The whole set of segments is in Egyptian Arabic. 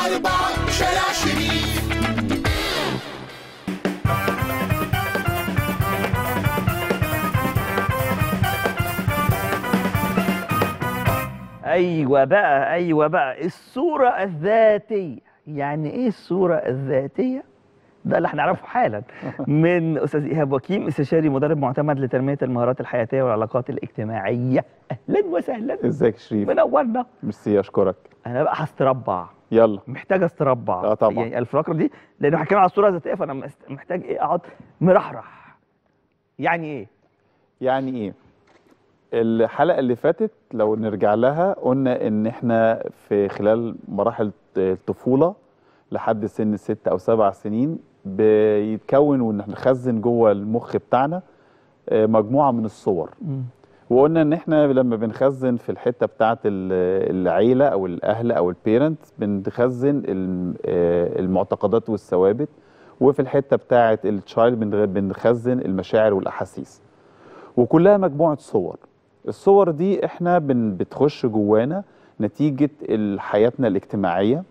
أربعة شارع شريف ايوه بقى ايوه بقى الصوره الذاتيه يعني ايه الصوره الذاتيه ده اللي هنعرفه حالا من استاذ ايهاب وكيم استشاري مدرب معتمد لتنميه المهارات الحياتيه والعلاقات الاجتماعيه اهلا وسهلا ازيك يا شريف منورنا ميرسي اشكرك انا بقى هستربع يلا محتاج استربع آه طبعا. يعني الفقره دي لانه هتكلم على الصوره الذاتيه فانا مست- محتاج ايه اقعد مرحرح يعني ايه يعني ايه الحلقه اللي فاتت لو نرجع لها قلنا ان احنا في خلال مراحل الطفوله لحد سن ست او سبع سنين بيتكون ونخزن جوه المخ بتاعنا آه، مجموعه من الصور وقلنا ان احنا لما بنخزن في الحته بتاعه ال- العيله او الاهل او البيرنت بنخزن الم- آه، المعتقدات والثوابت وفي الحته بتاعه التشايلد بنغ- بنخزن المشاعر والاحاسيس وكلها مجموعه صور الصور دي احنا بن بتخش جوانا نتيجه ال- حياتنا الاجتماعيه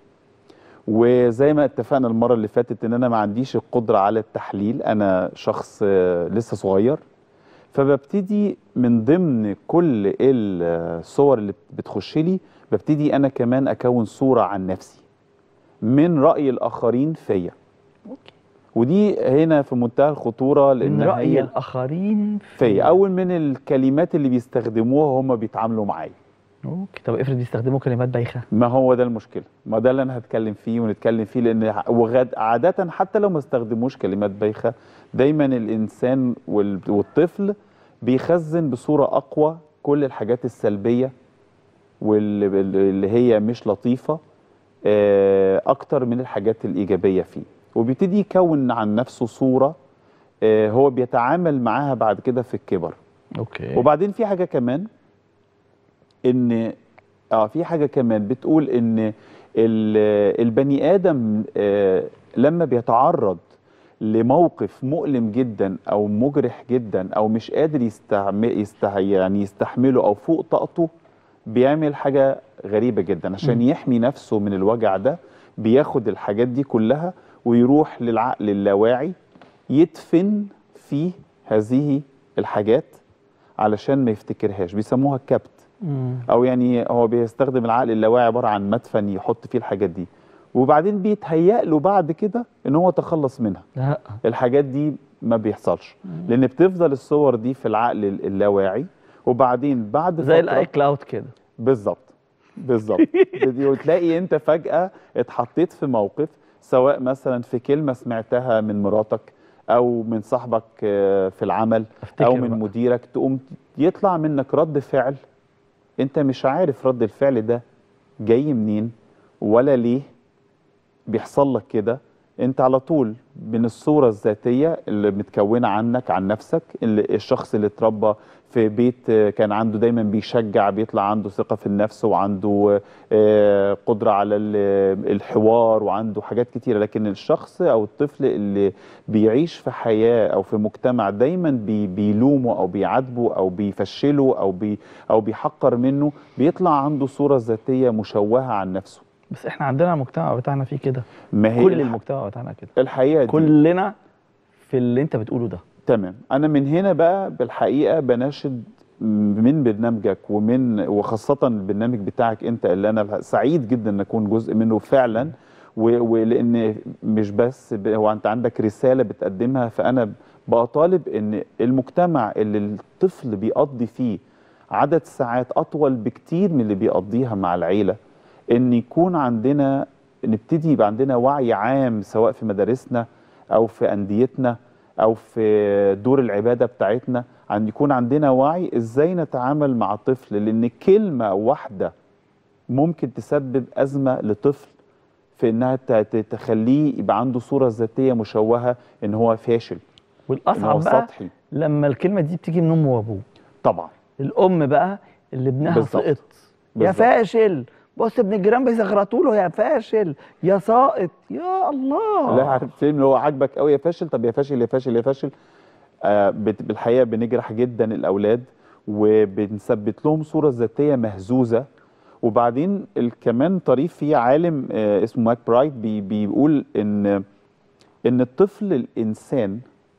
وزي ما اتفقنا المره اللي فاتت ان انا ما عنديش القدره على التحليل انا شخص آه، لسه صغير فببتدي من ضمن كل الصور اللي بتخش لي ببتدي انا كمان اكون صوره عن نفسي من راي الاخرين فيا اوكي ودي هنا في منتهى الخطوره لان من راي هي الاخرين فيا اول من الكلمات اللي بيستخدموها هم بيتعاملوا معايا اوكي طب افرض بيستخدموا كلمات بايخه ما هو ده المشكله ما ده اللي انا هتكلم فيه ونتكلم فيه لان وغاد عاده حتى لو ما استخدموش كلمات بايخه دايما الانسان وال- والطفل بيخزن بصوره اقوى كل الحاجات السلبيه واللي اللي هي مش لطيفه آه، اكتر من الحاجات الايجابيه فيه وبيبتدي يكون عن نفسه صوره آه، هو بيتعامل معاها بعد كده في الكبر اوكي وبعدين في حاجه كمان ان اه في حاجه كمان بتقول ان ال- البني ادم آه، لما بيتعرض لموقف مؤلم جدا او مجرح جدا او مش قادر يستعمل يستح يعني يستحمله او فوق طاقته بيعمل حاجه غريبه جدا عشان يحمي نفسه من الوجع ده بياخد الحاجات دي كلها ويروح للعقل اللاواعي يدفن فيه هذه الحاجات علشان ما يفتكرهاش بيسموها الكبت مم. او يعني هو بيستخدم العقل اللاواعي عباره عن مدفن يحط فيه الحاجات دي وبعدين بيتهيأ له بعد كده ان هو تخلص منها لا الحاجات دي ما بيحصلش لان بتفضل الصور دي في العقل اللاواعي وبعدين بعد زي فترة- الاي كلاود كده بالظبط بالظبط دي- وتلاقي انت فجأة اتحطيت في موقف سواء مثلا في كلمة سمعتها من مراتك او من صاحبك آه، في العمل أفتكر او من بقى. مديرك تقوم يطلع منك رد فعل انت مش عارف رد الفعل ده جاي منين ولا ليه بيحصل لك كده انت على طول من الصورة الذاتية اللي متكونة عنك عن نفسك اللي الشخص اللي اتربى في بيت آه، كان عنده دايما بيشجع بيطلع عنده ثقة في النفس وعنده آه، قدرة على ال- الحوار وعنده حاجات كتيرة لكن الشخص او الطفل اللي بيعيش في حياة او في مجتمع دايما بي بيلومه او بيعاتبه او بيفشله او بي او بيحقر منه بيطلع عنده صورة ذاتية مشوهة عن نفسه بس احنا عندنا المجتمع بتاعنا فيه كده ما هي كل الح- المجتمع بتاعنا كده الحقيقة دي كلنا في اللي انت بتقوله ده تمام انا من هنا بقى بالحقيقه بناشد من برنامجك ومن وخاصه البرنامج بتاعك انت اللي انا سعيد جدا ان اكون جزء منه فعلا و- ولان مش بس ب- هو انت عندك رساله بتقدمها فانا بطالب ان المجتمع اللي الطفل بيقضي فيه عدد ساعات اطول بكتير من اللي بيقضيها مع العيله ان يكون عندنا نبتدي يبقى عندنا وعي عام سواء في مدارسنا او في انديتنا او في دور العباده بتاعتنا ان يكون عندنا وعي ازاي نتعامل مع طفل لان كلمه واحده ممكن تسبب ازمه لطفل في انها ت- ت- تخليه يبقى عنده صوره ذاتيه مشوهه ان هو فاشل ان هو والاصعب بقى سطحي لما الكلمه دي بتيجي من امه وابوه طبعا الام بقى اللي ابنها بالظبط. سقط يا بالظبط. فاشل بص ابن الجيران بيزغرطوا له يا فاشل يا ساقط يا الله لا عارف الفيلم اللي هو عاجبك قوي يا فاشل طب يا فاشل يا فاشل يا فاشل آه بت- بالحقيقه بنجرح جدا الاولاد وبنثبت لهم صوره ذاتيه مهزوزه وبعدين ال- كمان طريف في عالم آه، اسمه ماك برايت بي بيقول ان ان الطفل الانسان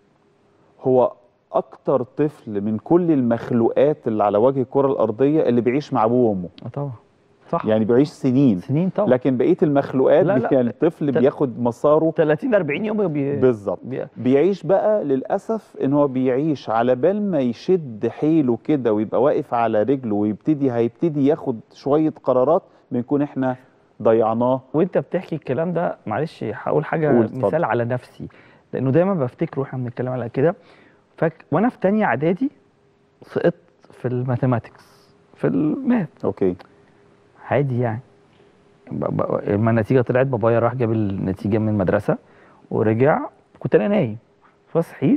هو اكتر طفل من كل المخلوقات اللي على وجه الكره الارضيه اللي بيعيش مع ابوه وامه آه طبعا صح يعني بيعيش سنين سنين طبعا لكن بقيه المخلوقات لا، لا. يعني الطفل تل- بياخد مساره 30 40 يوم بي... بالظبط بي... بيعيش بقى للاسف ان هو بيعيش على بال ما يشد حيله كده ويبقى واقف على رجله ويبتدي هيبتدي ياخد شويه قرارات بنكون احنا ضيعناه وانت بتحكي الكلام ده معلش هقول حاجه قول، اتفضل. مثال على نفسي لانه دايما بفتكره واحنا بنتكلم على كده فك... وانا في تانية اعدادي سقطت في الماثيماتكس في الماث اوكي عادي يعني ب... ب... لما النتيجه طلعت بابايا راح جاب النتيجه من المدرسه ورجع كنت انا نايم فصحيت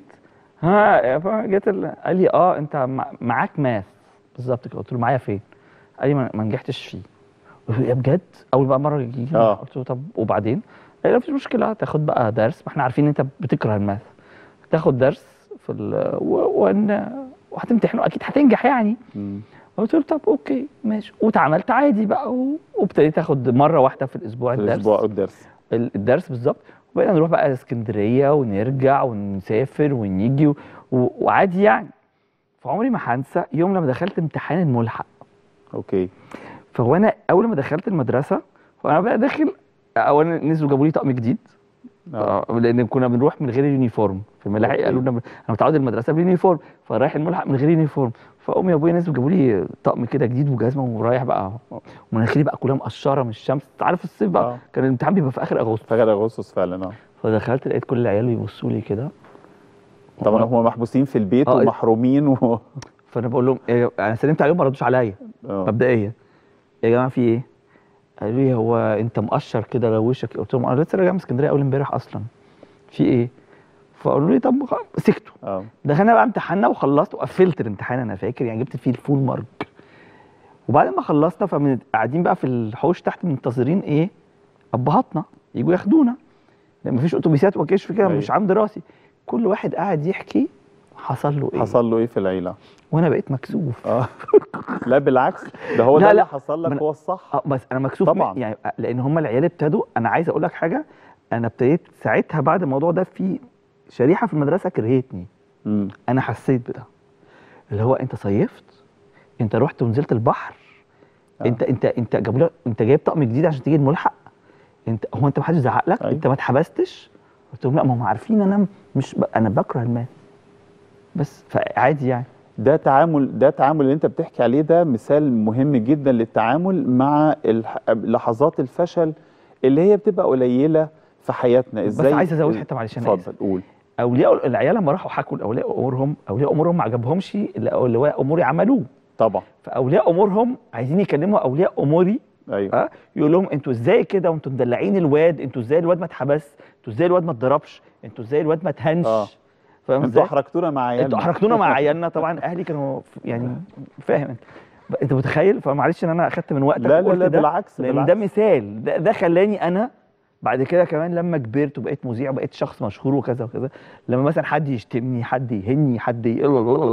ها فجيت ال... قال لي اه انت مع... معاك ماث بالظبط كده قلت له معايا فين؟ قال لي ما ما نجحتش فيه قلت له يا بجد اول بقى مره يجي آه. قلت له طب وبعدين؟ قال لي مفيش مشكله تاخد بقى درس ما احنا عارفين ان انت بتكره الماث تاخد درس في ال... و... وان وهتمتحنه اكيد هتنجح يعني مم. قلت له طب اوكي ماشي واتعاملت عادي بقى و... وابتديت اخد مره واحده في الاسبوع في الدرس الاسبوع الدرس ال- الدرس بالظبط وبقينا نروح بقى اسكندريه ونرجع ونسافر ونيجي و... و... وعادي يعني فعمري ما هنسى يوم لما دخلت امتحان الملحق اوكي فهو انا اول ما دخلت المدرسه فانا بقى داخل اولا نزلوا جابوا لي طقم جديد آه. آه، لان كنا بنروح من غير يونيفورم في الملاحق أوكي. قالوا لنا انا متعود المدرسه باليونيفورم فرايح الملحق من غير يونيفورم فامي وابويا نزلوا جابوا لي طقم كده جديد وجزمه ورايح بقى ومناخيري بقى كلها مقشره من الشمس انت عارف الصيف بقى آه. كان الامتحان بيبقى في اخر اغسطس في غير اغسطس فعلا اه فدخلت لقيت كل العيال بيبصوا لي كده طبعا هم محبوسين في البيت آه. ومحرومين و... فانا بقول لهم إيه انا سلمت عليهم ما ردوش عليا آه. مبدئيا يا جماعه في ايه؟ قالوا لي هو انت مقشر كده لو وشك قلت لهم انا لسه راجع من اسكندريه اول امبارح اصلا في ايه؟ فقالوا لي طب خ- سكتوا اه دخلنا بقى امتحاننا وخلصت وقفلت الامتحان انا فاكر يعني جبت فيه الفول مارك وبعد ما خلصنا فمن قاعدين بقى في الحوش تحت منتظرين ايه؟ ابهاتنا يجوا ياخدونا لان مفيش اتوبيسات وكشف كده أيوة. مش عام دراسي كل واحد قاعد يحكي حصل له ايه حصل له ايه في العيله وانا بقيت مكسوف اه لا بالعكس ده هو لا، ده لا. اللي حصل ما لك أنا- هو الصح اه بس انا مكسوف طبعاً. من- يعني لان هم العيال ابتدوا انا عايز اقول لك حاجه انا ابتديت ساعتها بعد الموضوع ده في شريحه في المدرسه كرهتني مم. انا حسيت بده اللي هو انت صيفت انت رحت ونزلت البحر آه. انت انت انت جابوا لك انت جايب طقم جديد عشان تيجي الملحق انت هو انت ما حدش زعق لك أيوة. انت ما اتحبستش قلت لهم لا ما هم عارفين انا مش ب... انا بكره الماء بس فعادي يعني ده تعامل ده تعامل اللي انت بتحكي عليه ده مثال مهم جدا للتعامل مع الح- لحظات الفشل اللي هي بتبقى قليله في حياتنا بس ازاي عايز ازود حته معلش انا اسف اتفضل قول اولياء العيال لما راحوا حكوا لاولياء امورهم اولياء امورهم ما عجبهمش اللي اولياء اموري عملوه طبعا فاولياء امورهم عايزين يكلموا اولياء اموري ايوه اه يقول لهم انتوا ازاي كده وانتوا مدلعين الواد انتوا ازاي الواد ما اتحبس انتوا ازاي الواد ما اتضربش انتوا ازاي الواد ما اتهنش آه. فاهم انتوا ازاي احرجتونا مع عيالنا انتوا احرجتونا مع عيالنا طبعا اهلي كانوا ف- يعني فاهم انت ب- انت متخيل فمعلش ان انا اخدت من وقتك لا لا وقلت لا ده بالعكس لان بالعكس ده مثال ده, ده خلاني انا بعد كده كمان لما كبرت وبقيت مذيع وبقيت شخص مشهور وكذا وكذا لما مثلا حد يشتمني حد يهني حد ي...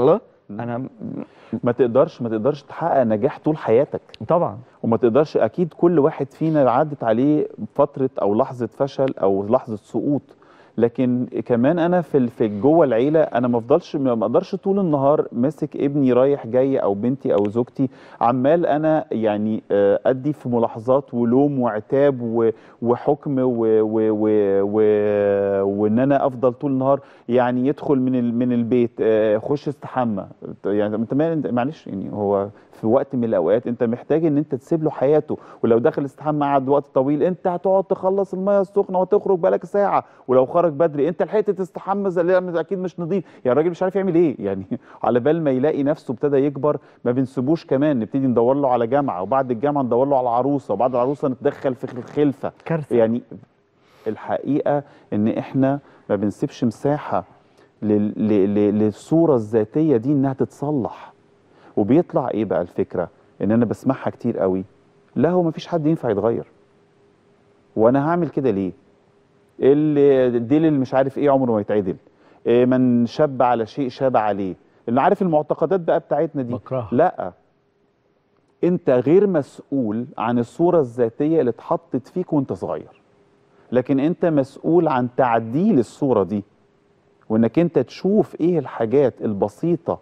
انا ما تقدرش ما تقدرش تحقق نجاح طول حياتك طبعا وما تقدرش اكيد كل واحد فينا عدت عليه فتره او لحظه فشل او لحظه سقوط لكن كمان انا في ال- في جوه العيله انا ما افضلش ما اقدرش طول النهار ماسك ابني رايح جاي او بنتي او زوجتي عمال انا يعني آه، ادي في ملاحظات ولوم وعتاب و- وحكم و- و- و- و- وان انا افضل طول النهار يعني يدخل من ال- من البيت آه، خش استحمى يعني انت ما- انت معلش يعني هو في وقت من الاوقات انت محتاج ان انت تسيب له حياته ولو دخل استحمى قعد وقت طويل انت هتقعد تخلص الميه السخنه وتخرج بقالك ساعه ولو خرج بدري انت لحقت تستحمى زي اللي اكيد مش نظيف يعني الراجل مش عارف يعمل ايه يعني على بال ما يلاقي نفسه ابتدى يكبر ما بنسيبوش كمان نبتدي ندور له على جامعه وبعد الجامعه ندور له على عروسه وبعد العروسه نتدخل في الخلفه كارثه يعني الحقيقه ان احنا ما بنسيبش مساحه لل- ل- ل- للصوره الذاتيه دي انها تتصلح وبيطلع ايه بقى الفكره ان انا بسمعها كتير قوي لا هو ما فيش حد ينفع يتغير وانا هعمل كده ليه اللي الديل اللي مش عارف ايه عمره ما يتعدل إيه من شاب على شيء شاب عليه اللي عارف المعتقدات بقى بتاعتنا دي بكرهها لا انت غير مسؤول عن الصوره الذاتيه اللي اتحطت فيك وانت صغير لكن انت مسؤول عن تعديل الصوره دي وانك انت تشوف ايه الحاجات البسيطه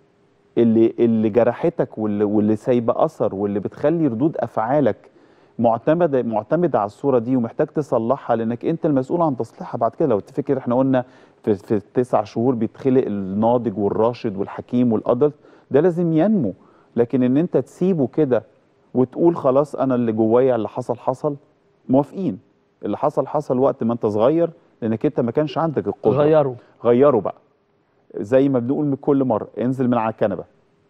اللي اللي جرحتك واللي, واللي سايبه اثر واللي بتخلي ردود افعالك معتمده معتمده على الصوره دي ومحتاج تصلحها لانك انت المسؤول عن تصليحها بعد كده لو تفتكر احنا قلنا في في التسع شهور بيتخلق الناضج والراشد والحكيم والادلت ده لازم ينمو لكن ان انت تسيبه كده وتقول خلاص انا اللي جوايا اللي حصل حصل موافقين اللي حصل حصل وقت ما انت صغير لانك انت ما كانش عندك القدره غيروا غيره بقى زي ما بنقول من كل مره انزل من على الكنبه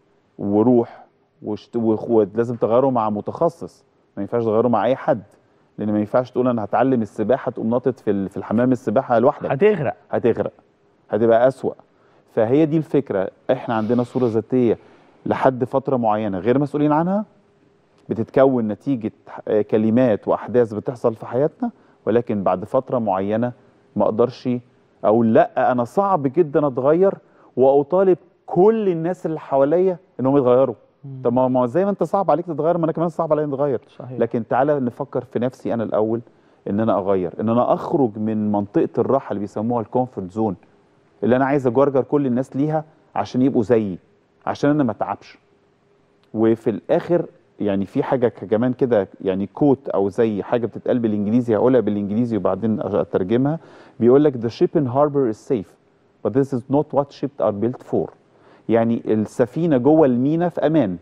وروح وشت... وخ- ولازم تغيره مع متخصص ما ينفعش تغيره مع اي حد لان ما ينفعش تقول انا هتعلم السباحه تقوم ناطط في ال- في الحمام السباحه لوحدك هتغرق هتغرق هتبقى أسوأ فهي دي الفكرة احنا عندنا صورة ذاتية لحد فترة معينة غير مسؤولين عنها بتتكون نتيجة آه، كلمات وأحداث بتحصل في حياتنا ولكن بعد فترة معينة ما أقدرش أقول لا أنا صعب جدا أتغير وأطالب كل الناس اللي حواليا إنهم يتغيروا طب ما ما زي ما أنت صعب عليك تتغير ما أنا كمان صعب عليا أتغير صحيح لكن تعالى نفكر في نفسي انا الاول ان انا اغير ان انا اخرج من منطقه الراحه اللي بيسموها الكومفورت زون اللي انا عايز اجرجر كل الناس ليها عشان يبقوا زيي عشان انا ما اتعبش وفي الاخر يعني في حاجه ك- كمان كده يعني كوت او زي حاجه بتتقال بالانجليزي هقولها بالانجليزي وبعدين أ- اترجمها بيقول لك the ship in harbor is safe but this is not what ships are built for يعني السفينه جوه المينا في امان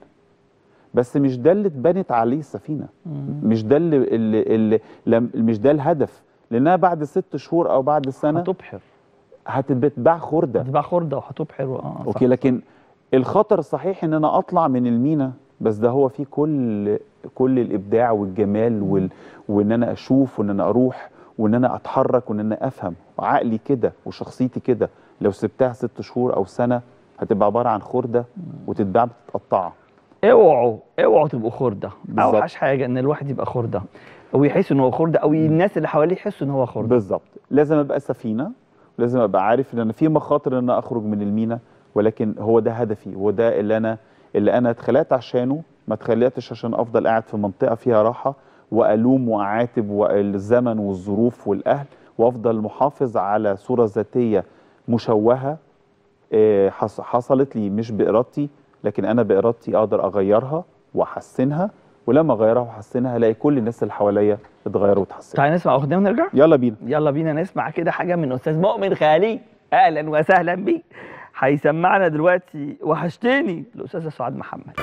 بس مش ده اللي اتبنت عليه السفينه مش ده اللي, اللي, اللي لم مش ده الهدف لانها بعد ست شهور او بعد سنه هتبحر هتتباع خرده هتباع خرده وهتبحر و- اه اوكي لكن الخطر الصحيح ان انا اطلع من المينا بس ده هو فيه كل كل الابداع والجمال وال... وان انا اشوف وان انا اروح وان انا اتحرك وان انا افهم عقلي كده وشخصيتي كده لو سبتها ست شهور او سنه هتبقى عباره عن خرده وتتباع بتتقطع اوعوا اوعوا تبقوا خرده بالظبط. اوحش حاجه ان الواحد يبقى خرده او يحس ان هو خرده او الناس اللي حواليه يحسوا ان هو خرده بالظبط لازم ابقى سفينه ولازم ابقى عارف ان انا في مخاطر ان انا اخرج من المينا ولكن هو ده هدفي وده اللي انا اللي انا اتخلقت عشانه ما اتخلقتش عشان افضل قاعد في منطقه فيها راحه والوم واعاتب والزمن والظروف والاهل وافضل محافظ على صوره ذاتيه مشوهه آه، حص- حصلت لي مش بارادتي لكن انا بارادتي اقدر اغيرها واحسنها ولما اغيرها واحسنها الاقي كل الناس اللي حواليا اتغيروا واتحسنوا تعالى نسمع اغنيه ونرجع يلا بينا يلا بينا نسمع كده حاجه من استاذ مؤمن خالي اهلا وسهلا بيك هيسمعنا دلوقتي وحشتني الاستاذه سعاد محمد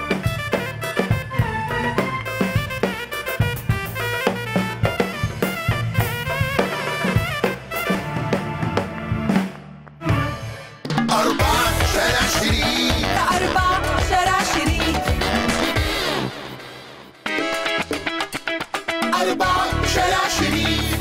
أربعة شارع شريف أربعة شارع شريف أربعة شارع شريف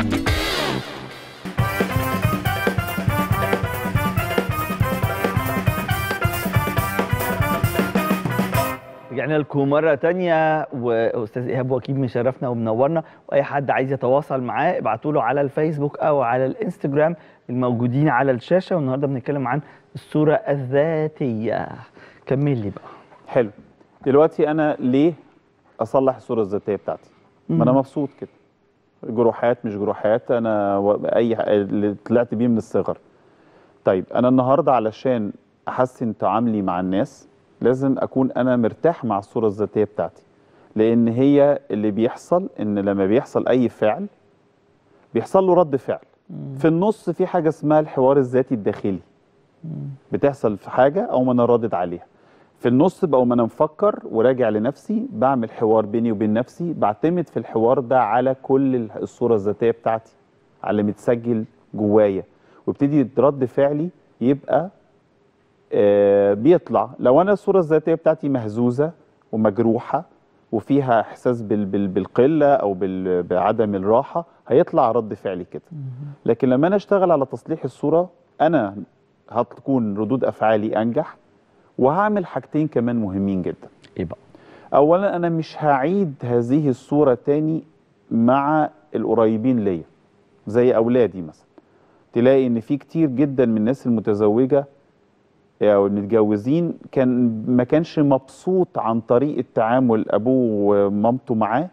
رجعنا لكم مرة تانية وأستاذ إيهاب وكيل مشرفنا ومنورنا وأي حد عايز يتواصل معاه ابعتوا له على الفيسبوك أو على الانستجرام الموجودين على الشاشة والنهاردة بنتكلم عن الصورة الذاتية كمل لي بقى حلو دلوقتي انا ليه اصلح الصوره الذاتيه بتاعتي ما انا مبسوط كده جروحات مش جروحات انا و- اي ح- اللي طلعت بيه من الصغر طيب انا النهارده علشان احسن تعاملي مع الناس لازم اكون انا مرتاح مع الصوره الذاتيه بتاعتي لان هي اللي بيحصل ان لما بيحصل اي فعل بيحصل له رد فعل في النص في حاجه اسمها الحوار الذاتي الداخلي بتحصل في حاجه او ما انا رادد عليها في النص بقى انا مفكر وراجع لنفسي بعمل حوار بيني وبين نفسي بعتمد في الحوار ده على كل ال- الصوره الذاتيه بتاعتي على اللي متسجل جوايا وابتدي رد فعلي يبقى آه بيطلع لو انا الصوره الذاتيه بتاعتي مهزوزه ومجروحه وفيها احساس بال بال بالقله او بال بعدم الراحه هيطلع رد فعلي كده لكن لما انا اشتغل على تصليح الصوره انا هتكون ردود افعالي انجح وهعمل حاجتين كمان مهمين جدا إيه بقى اولا انا مش هعيد هذه الصوره تاني مع القريبين ليا زي اولادي مثلا تلاقي ان في كتير جدا من الناس المتزوجه او المتجوزين كان ما كانش مبسوط عن طريقه تعامل ابوه ومامته معاه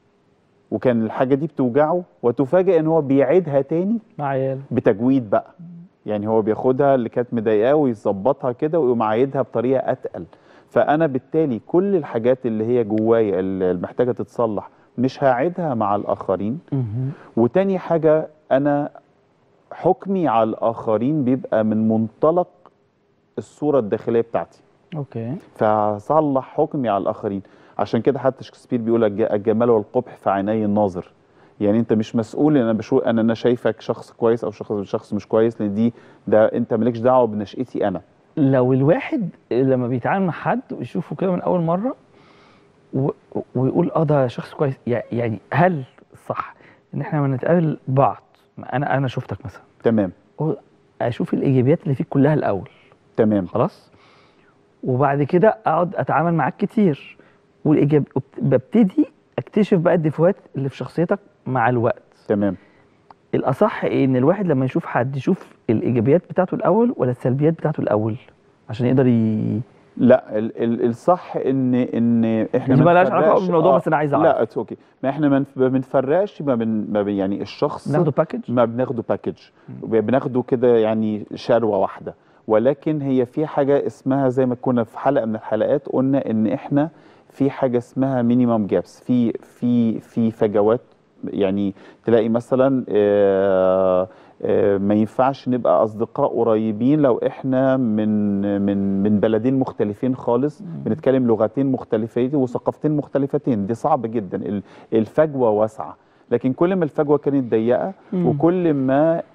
وكان الحاجه دي بتوجعه وتفاجئ ان هو بيعيدها تاني مع عيال بتجويد بقى يعني هو بياخدها اللي كانت مضايقاه ويظبطها كده ويقوم عايدها بطريقه اتقل فانا بالتالي كل الحاجات اللي هي جوايا اللي محتاجه تتصلح مش هعيدها مع الاخرين وتاني حاجه انا حكمي على الاخرين بيبقى من منطلق الصوره الداخليه بتاعتي اوكي فهصلح حكمي على الاخرين عشان كده حتى شكسبير بيقول الج- الجمال والقبح في عيني الناظر يعني انت مش مسؤول ان انا بشو ان انا شايفك شخص كويس او شخص شخص مش كويس لان دي ده انت مالكش دعوه بنشأتي انا لو الواحد لما بيتعامل مع حد ويشوفه كده من اول مره و... ويقول اه ده شخص كويس يع- يعني هل صح ان احنا لما نتقابل بعض انا انا شفتك مثلا تمام أقول- اشوف الايجابيات اللي فيك كلها الاول تمام خلاص وبعد كده اقعد اتعامل معاك كتير والايجاب وبت- ببتدي اكتشف بقى الديفوهات اللي في شخصيتك مع الوقت تمام الاصح ايه ان الواحد لما يشوف حد يشوف الايجابيات بتاعته الاول ولا السلبيات بتاعته الاول عشان يقدر ي... لا ال ال الصح ان ان احنا دي ما مالهاش علاقة نفرقش- بالموضوع، بس أنا عايز أعرف. لا اتس اوكي ما احنا ما نف- ما بنفرقش ما بين ما بين يعني الشخص ناخده باكج ما بناخده باكج بناخده كده يعني شروه واحده ولكن هي في حاجه اسمها زي ما كنا في حلقه من الحلقات قلنا ان احنا في حاجه اسمها مينيمم جابس في في في فجوات يعني تلاقي مثلا آه، آه، ما ينفعش نبقى اصدقاء قريبين لو احنا من من من بلدين مختلفين خالص بنتكلم لغتين مختلفتين وثقافتين مختلفتين دي صعب جدا ال- الفجوه واسعه لكن كل ما الفجوه كانت ضيقه مم. وكل ما ال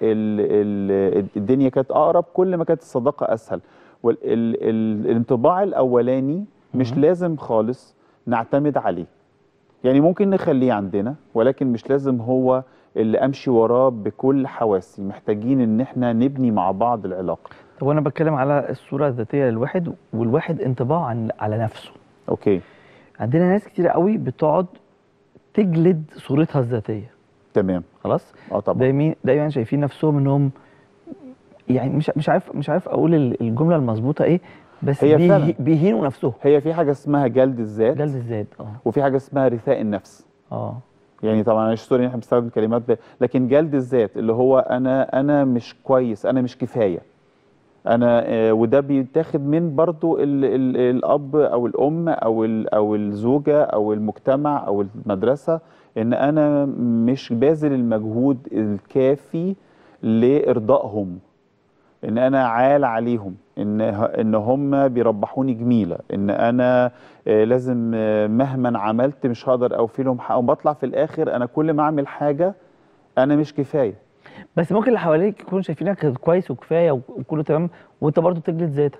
ال الدنيا كانت اقرب كل ما كانت الصداقه اسهل والانطباع الاولاني مش مم. لازم خالص نعتمد عليه يعني ممكن نخليه عندنا ولكن مش لازم هو اللي امشي وراه بكل حواسي محتاجين ان احنا نبني مع بعض العلاقه طب انا بتكلم على الصوره الذاتيه للواحد والواحد انطباعه عن على نفسه اوكي عندنا ناس كتير قوي بتقعد تجلد صورتها الذاتيه تمام خلاص اه طبعا دايما دايما شايفين نفسهم انهم يعني مش مش عارف مش عارف اقول ال- الجمله المظبوطه ايه بس هي بيه- فعلا. بيهينوا نفسهم هي في حاجه اسمها جلد الذات جلد الذات اه وفي حاجه اسمها رثاء النفس اه يعني طبعا مش سوري احنا بنستخدم كلمات ب... لكن جلد الذات اللي هو انا انا مش كويس انا مش كفايه انا آه، وده بيتاخد من برضو ال ال الاب او الام او ال او الزوجه او المجتمع او المدرسه ان انا مش باذل المجهود الكافي لارضائهم ان انا عال عليهم ان ه- ان هم بيربحوني جميله ان انا آه، لازم آه، مهما عملت مش هقدر اوفي لهم حقهم بطلع في الاخر انا كل ما اعمل حاجه انا مش كفايه بس ممكن اللي حواليك يكونوا شايفينك كويس وكفايه وكله تمام وانت برضو تجلد ذاتك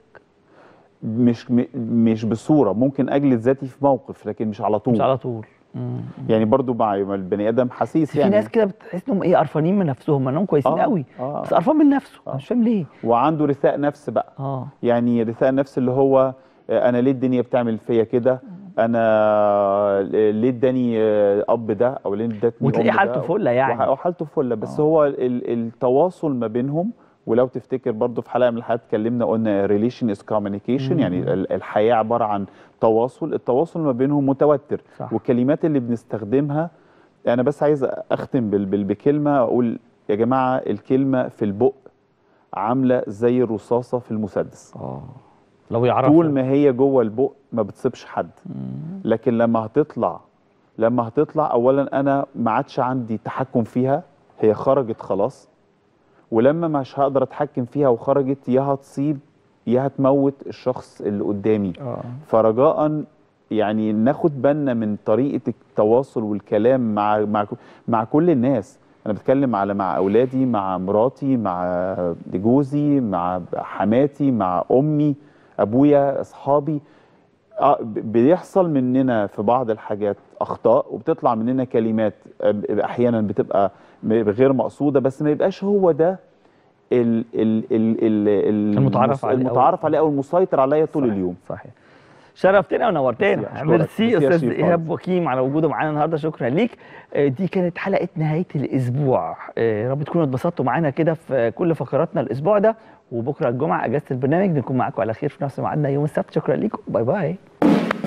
مش م- مش بصوره ممكن اجلد ذاتي في موقف لكن مش على طول مش على طول مم. يعني برضو مع ما البني ادم حسيس بس في يعني ناس كده بتحس انهم ايه قرفانين من نفسهم انهم كويسين آه، قوي آه. بس قرفان من نفسه آه. أنا مش فاهم ليه وعنده رثاء نفس بقى اه يعني رثاء النفس اللي هو آه، انا ليه الدنيا بتعمل فيا كده انا آه، ليه اداني آه، اب ده او ليه ادتني وتلاقيه أم حالته ده؟ فله يعني. وح- وحالته فله بس آه. هو ال- التواصل ما بينهم ولو تفتكر برضو في حلقه من الحلقات اتكلمنا قلنا ريليشن از كوميونيكيشن يعني مم. ال- الحياه عباره عن تواصل التواصل ما بينهم متوتر صح. والكلمات اللي بنستخدمها انا بس عايز اختم بال- بال- بكلمه اقول يا جماعه الكلمه في البق عامله زي الرصاصه في المسدس اه لو يعرفوا طول ما هي جوه البق ما بتصيبش حد مم. لكن لما هتطلع لما هتطلع اولا انا ما عادش عندي تحكم فيها هي خرجت خلاص ولما مش هقدر اتحكم فيها وخرجت يا هتصيب يا هتموت الشخص اللي قدامي اه فرجاء يعني ناخد بالنا من طريقه التواصل والكلام مع مع مع كل الناس انا بتكلم على مع اولادي مع مراتي مع جوزي مع حماتي مع امي ابويا اصحابي آه، ب- بيحصل مننا في بعض الحاجات اخطاء وبتطلع مننا كلمات آه، احيانا بتبقى م- غير مقصوده بس ما يبقاش هو ده ال ال ال ال ال المتعارف عليه أو- المتعارف عليه او المسيطر عليا طول صحيح، اليوم صحيح شرفتنا ونورتنا ميرسي، أشكرك. ميرسي ميرسي يا استاذ شريف ايهاب خالص. وكيم على وجوده معانا النهارده شكرا ليك آه، دي كانت حلقه نهايه الاسبوع آه، يا رب تكونوا اتبسطتوا معانا كده في كل فقراتنا الاسبوع ده وبكره الجمعه اجازه البرنامج نكون معاكم على خير في نفس ميعادنا يوم السبت شكرا ليكم باي باي